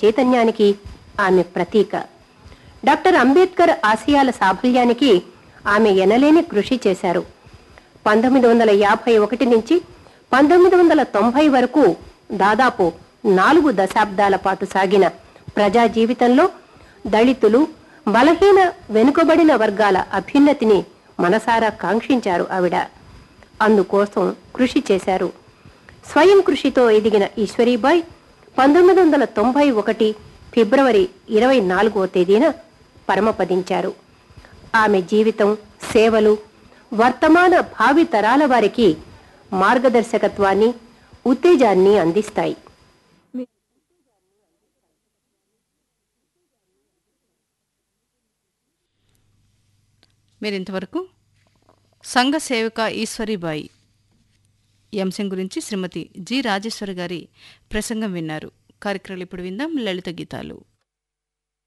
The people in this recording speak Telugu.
చైతన్యానికి ఆమె ప్రతీక డాక్టర్ అంబేద్కర్ ఆశయాల సాఫల్యానికి ఆమె ఎనలేని కృషి చేశారు పంతొమ్మిది వందల యాభై ఒకటి నుంచి పంతొమ్మిది వందల తొంభై వరకు దాదాపు నాలుగు దశాబ్దాల పాటు సాగిన ప్రజా జీవితంలో దళితులు బలహీన వెనుకబడిన వర్గాల అభ్యున్నతిని మనసారా కాంక్షించారు ఆవిడ అందుకోసం కృషి చేశారు స్వయం కృషితో ఎదిగిన ఈశ్వరీబాయ్ పంతొమ్మిది వందల తొంభై ఒకటి ఫిబ్రవరి ఇరవై నాలుగో తేదీన పరమపదించారు ఆమె జీవితం సేవలు వర్తమాన భావి తరాల వారికి మార్గదర్శకత్వాన్ని ఉత్తేజాన్ని అందిస్తాయి మీరు ఇంతవరకు సంఘ సేవక ఈశ్వరీబాయి ఈ అంశం గురించి శ్రీమతి జి రాజేశ్వరి గారి ప్రసంగం విన్నారు కార్యక్రమాలు ఇప్పుడు విందాం లలిత గీతాలు